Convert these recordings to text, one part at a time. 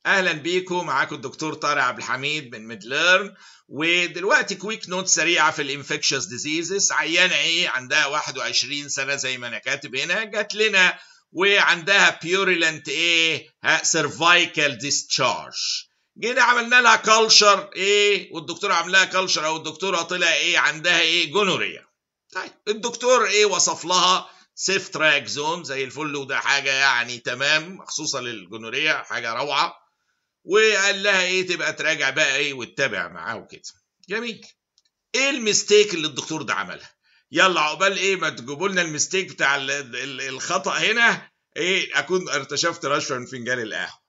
اهلا بيكم معاكم الدكتور طارق عبد الحميد من ميدليرن ودلوقتي كويك نوت سريعه في الانفكشوس ديزيزز عيانه ايه عندها 21 سنه زي ما انا كاتب هنا جات لنا وعندها بيوريلنت ايه سيرفايكال ديسشارج جينا عملنا لها كلشر ايه والدكتور عمل لها كلشر او الدكتوره طلع ايه عندها ايه جونوريا طيب الدكتور ايه وصف لها سيفتراكزون زي الفل وده حاجه يعني تمام مخصوصه للجونوريا حاجه روعه وقال لها ايه تبقى تراجع بقى ايه وتتابع معاه وكده جميل ايه الميستيك اللي الدكتور ده عملها يلا عقبال ايه ما تجيبوا لنا الميستيك بتاع ال ال الخطا هنا ايه اكون ارتشفت رشوه من فنجان القهوه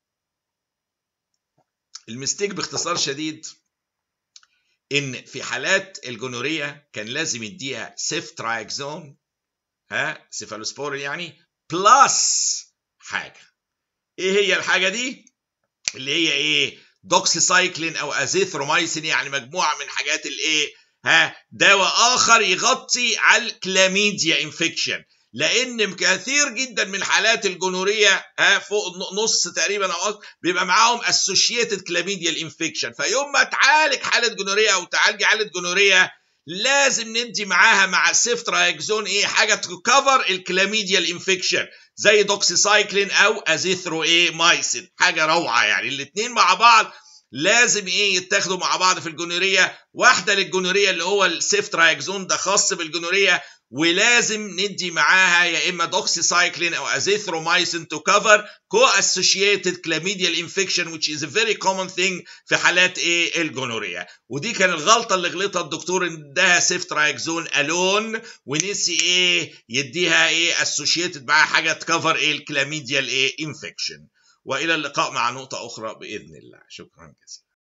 الميستيك باختصار شديد ان في حالات الجونوريا كان لازم يديها سيفتراكزون ها سيفالوسبور يعني بلس حاجه ايه هي الحاجه دي اللي هي ايه دوكسيسايكلين او ازيثرومايسين يعني مجموعه من حاجات الايه ها دواء اخر يغطي على الكلاميديا انفكشن لان كثير جدا من حالات الجونوريا ها فوق نص تقريبا او بيبقى معاهم اسوشيتد كلاميديا انفكشن فيوم ما تعالج حاله جونوريا او تعالج حاله جونوريا لازم ندي معاها مع السيفترايكزون ايه حاجه تكفر الكلاميديا انفكشن زي دوكسيسايكلين او ازيثرو ايه مايسين حاجه روعه يعني الاثنين مع بعض لازم ايه يتاخدوا مع بعض في الجونوريا واحده للجونوريا اللي هو السيفترايكزون ده خاص بالجونوريا ولازم ندي معاها يا اما دوكسيسايكلين او ازيثرومايسين تو كفر كو اسوشيتد كلاميديال انفكشن which is a very common thing في حالات ايه الجونوريا ودي كان الغلطه اللي غلطها الدكتور ان اداها سيفترايكزون الون ونسي ايه يديها ايه اسوشيتد معاها حاجه تكفر ايه الكلاميديال ايه انفكشن والى اللقاء مع نقطه اخرى باذن الله شكرا جزيلا